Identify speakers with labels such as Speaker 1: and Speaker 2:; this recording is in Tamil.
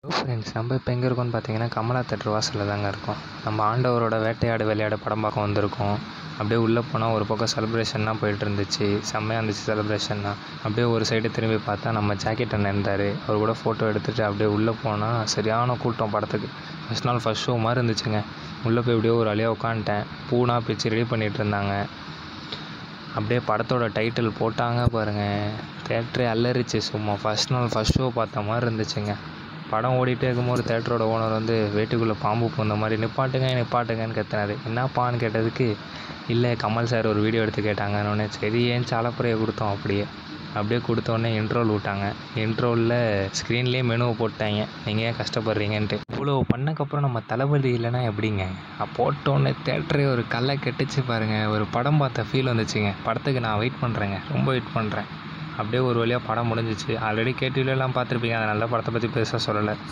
Speaker 1: ஹலோ ஃப்ரெண்ட்ஸ் நம்ம இப்போ எங்கே இருக்கோம்னு பார்த்தீங்கன்னா கமலா தேட்டர் வாசலில் தாங்க இருக்கோம் நம்ம ஆண்டவரோட வேட்டையாடு விளையாட படம் பார்க்க வந்திருக்கோம் அப்படியே உள்ளே போனால் ஒரு பக்கம் செலிப்ரேஷன்லாம் போயிட்டு இருந்துச்சு செம்மையாக இருந்துச்சு செலிப்ரேஷன்லாம் அப்படியே ஒரு சைடு திரும்பி பார்த்தா நம்ம ஜாக்கெட் அண்ணன் இருந்தார் அவர் கூட ஃபோட்டோ எடுத்துகிட்டு அப்படியே உள்ளே போனால் சரியான கூட்டம் படத்துக்கு ஃபஸ்ட் நாள் ஃபஸ்ட் ஷோ மாதிரி இருந்துச்சுங்க உள்ளே போய் அப்படியே ஒரு வழியாக உட்காந்துட்டேன் பூனா பிச்சு ரெடி பண்ணிகிட்டு இருந்தாங்க அப்படியே படத்தோட டைட்டில் போட்டாங்க பாருங்கள் தேட்டரே அல்லரிச்சு சும்மா ஃபஸ்ட் நாள் ஃபஸ்ட் ஷோ பார்த்த மாதிரி இருந்துச்சுங்க படம் ஓடிட்டே இருக்கும்போது தேட்டரோட ஓனர் வந்து வேட்டுக்குள்ளே பாம்பு பூந்த மாதிரி நிப்பாட்டுங்க நிப்பாட்டுங்கன்னு கத்துனாரு என்னப்பான்னு கேட்டதுக்கு இல்லை கமல் சார் ஒரு வீடியோ எடுத்து கேட்டாங்கன்னு சரி ஏன் சாலப்புறையை கொடுத்தோம் அப்படியே அப்படியே கொடுத்தோடனே இன்ட்ரோல் விட்டாங்க இன்ட்ரோலில் ஸ்க்ரீன்லேயே மெனுவை போட்டாங்க நீங்கள் ஏன் கஷ்டப்படுறீங்கன்ட்டு இவ்வளோ பண்ணக்கப்புறம் நம்ம தளபதி இல்லைன்னா எப்படிங்க போட்டோன்னே தேட்டரே ஒரு கல்லை கெட்டுச்சு பாருங்கள் ஒரு படம் பார்த்த ஃபீல் வந்துச்சுங்க படத்துக்கு நான் வெயிட் பண்ணுறேங்க ரொம்ப வெயிட் பண்ணுறேன் அப்படியே ஒரு வழியாக படம் முடிஞ்சிச்சு ஆல்ரெடி கேடிவிலலாம் பார்த்துருப்பீங்க அந்த நல்ல படத்தை பற்றி பெருசாக சொல்லலை